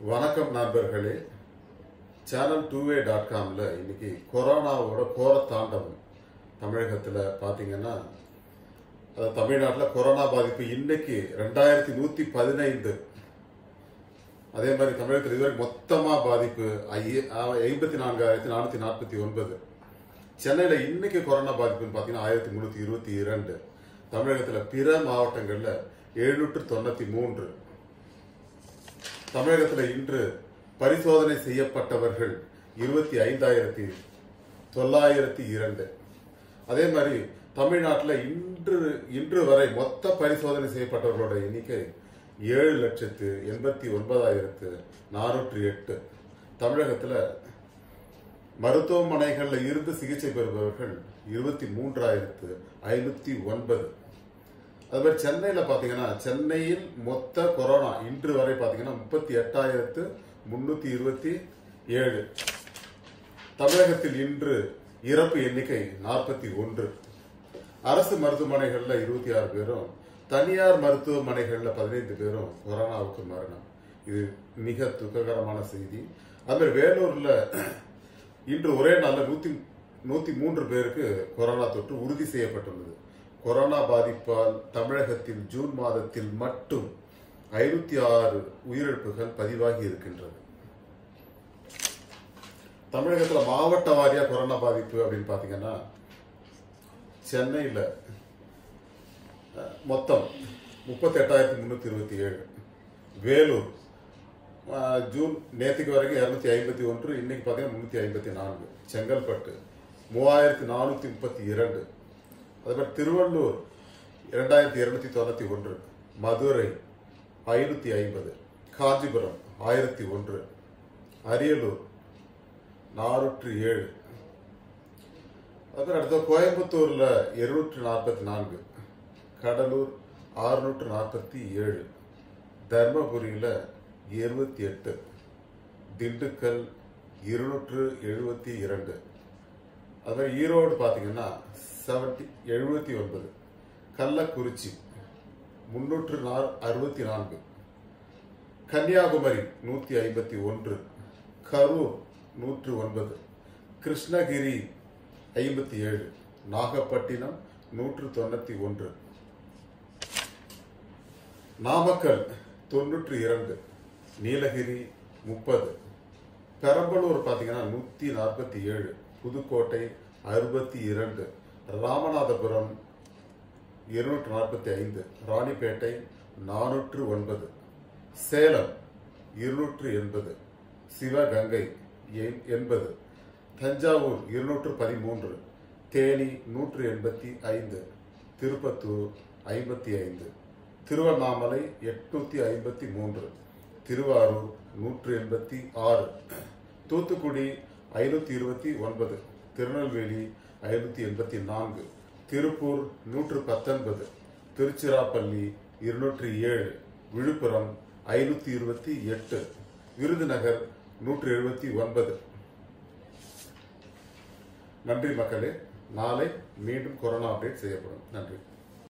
வணக்கம் நண்பர்களே channel டூவே dot காமில் இன்னைக்கு கொரோனாவோட கோர தாண்டவம் தமிழகத்தில் பார்த்தீங்கன்னா அது தமிழ்நாட்டில் கொரோனா பாதிப்பு இன்னைக்கு ரெண்டாயிரத்தி நூற்றி பதினைந்து அதே மாதிரி தமிழகத்தில் இதுவரை மொத்தமாக பாதிப்பு ஐ- ஆ- ஐம்பத்தி நான்காயிரத்தி நானூற்றி நாற்பத்தி ஒன்பது சென்னையில் இன்னைக்கு கொரோனா பாதிப்புன்னு பார்த்தீங்கன்னா ஆயிரத்தி முந்நூற்றி இருபத்தி இரண்டு தமிழகத்தில் பிற மாவட்டங்களில் எழுநூற்று தொண்ணூற்றி மூன்று தமிழகத்தில் இன்று பரிசோதனை செய்யப்பட்டவர்கள் இருபத்தி ஐந்தாயிரத்தி தொள்ளாயிரத்தி இரண்டு அதே மாதிரி தமிழ்நாட்டில் இன்று இன்று வரை மொத்த பரிசோதனை செய்யப்பட்டவர்களோட எண்ணிக்கை ஏழு லட்சத்து எண்பத்தி ஒன்பதாயிரத்து நானூற்றி எட்டு தமிழகத்தில் மருத்துவமனைகளில் இருந்து சிகிச்சை பெறுபவர்கள் இருபத்தி மூன்றாயிரத்து ஐநூத்தி ஒன்பது அது மாதிரி சென்னையில் பார்த்தீங்கன்னா சென்னையில் மொத்த கொரோனா இன்று வரை பார்த்தீங்கன்னா முப்பத்தி எட்டாயிரத்து முன்னூத்தி இருபத்தி ஏழு தமிழகத்தில் இன்று இறப்பு எண்ணிக்கை நாற்பத்தி ஒன்று அரசு மருத்துவமனைகளில் இருபத்தி ஆறு பேரும் தனியார் மருத்துவமனைகளில் பதினைந்து பேரும் கொரோனாவுக்கு மரணம் இது மிக துக்ககரமான செய்தி அது மாதிரி வேலூர்ல இன்று ஒரே நாளில் நூத்தி நூத்தி மூன்று பேருக்கு கொரோனா தொற்று உறுதி செய்யப்பட்டுள்ளது கொரோனா பாதிப்பால் தமிழகத்தில் ஜூன் மாதத்தில் மட்டும் ஐநூத்தி ஆறு உயிரிழப்புகள் பதிவாகி இருக்கின்றது தமிழகத்தில் மாவட்ட வாரியா கொரோனா பாதிப்பு அப்படின்னு பாத்தீங்கன்னா சென்னையில் மொத்தம் முப்பத்தி எட்டாயிரத்தி முன்னூத்தி இருபத்தி ஏழு வேலூர் அஹ், ஜூன் நேற்றுக்கு வரைக்கும் இருநூத்தி ஐம்பத்தி ஒன்று இன்னைக்கு பார்த்தீங்கன்னா முன்னூத்தி ஐம்பத்தி நான்கு செங்கல்பட்டு மூவாயிரத்தி நானூத்தி முப்பத்தி இரண்டு அதே மாதிரி திருவள்ளூர் இரண்டாயிரத்தி இருநூத்தி தொண்ணூத்தி ஒன்று மதுரை ஐநூத்தி ஐம்பது காஞ்சிபுரம் ஆயிரத்தி ஒன்று அரியலூர் நானூற்று ஏழு அப்புறம் அடுத்த கோயம்புத்தூர்ல இருநூற்று நாற்பத்தி நான்கு கடலூர் அறுநூற்று நாற்பத்தி ஏழு தர்மபுரியில இருபத்தி எட்டு திண்டுக்கல் இருநூற்று எழுபத்தி இரண்டு அது மாதிரி ஈரோடு பார்த்தீங்கன்னா செவன்டி எழுபத்தி ஒன்பது கள்ளக்குறிச்சி முன்னூற்று நாற் அறுபத்தி நான்கு கன்னியாகுமரி நூத்தி ஐம்பத்தி ஒன்று கரூர் நூற்று ஒன்பது கிருஷ்ணகிரி ஐம்பத்தி ஏழு நாகப்பட்டினம் நூற்று தொண்ணூத்தி ஒன்று நாமக்கல் தொண்ணூற்று இரண்டு நீலகிரி முப்பது பெரம்பலூர் பார்த்தீங்கன்னா நூத்தி நாற்பத்தி ஏழு புதுக்கோட்டை அறுபத்தி இரண்டு ராமநாதபுரம் இருநூற்று நாற்பத்தி ஐந்து ராணிப்பேட்டை நானூற்று ஒன்பது சேலம் இருநூற்று எண்பது சிவகங்கை எண்- எண்பது தஞ்சாவூர் இருநூற்று பதிமூன்று தேனி நூற்று எண்பத்தி ஐந்து திருப்பத்தூர் ஐம்பத்தி ஐந்து திருவண்ணாமலை எட்நூத்தி ஐம்பத்தி மூன்று திருவாரூர் நூற்று எண்பத்தி ஆறு தூத்துக்குடி ஐநூத்தி இருபத்தி ஒன்பது திருநெல்வேலி ஐநூத்தி எண்பத்தி நான்கு திருப்பூர் நூற்று பத்தொன்பது திருச்சிராப்பள்ளி இருநூற்றி ஏழு விழுப்புரம் ஐநூத்தி இருபத்தி எட்டு விருதுநகர் நூற்று எழுபத்தி ஒன்பது நன்றி மக்களே நாளை மீண்டும் கொரோனா அப்டேட் செய்யப்படும் நன்றி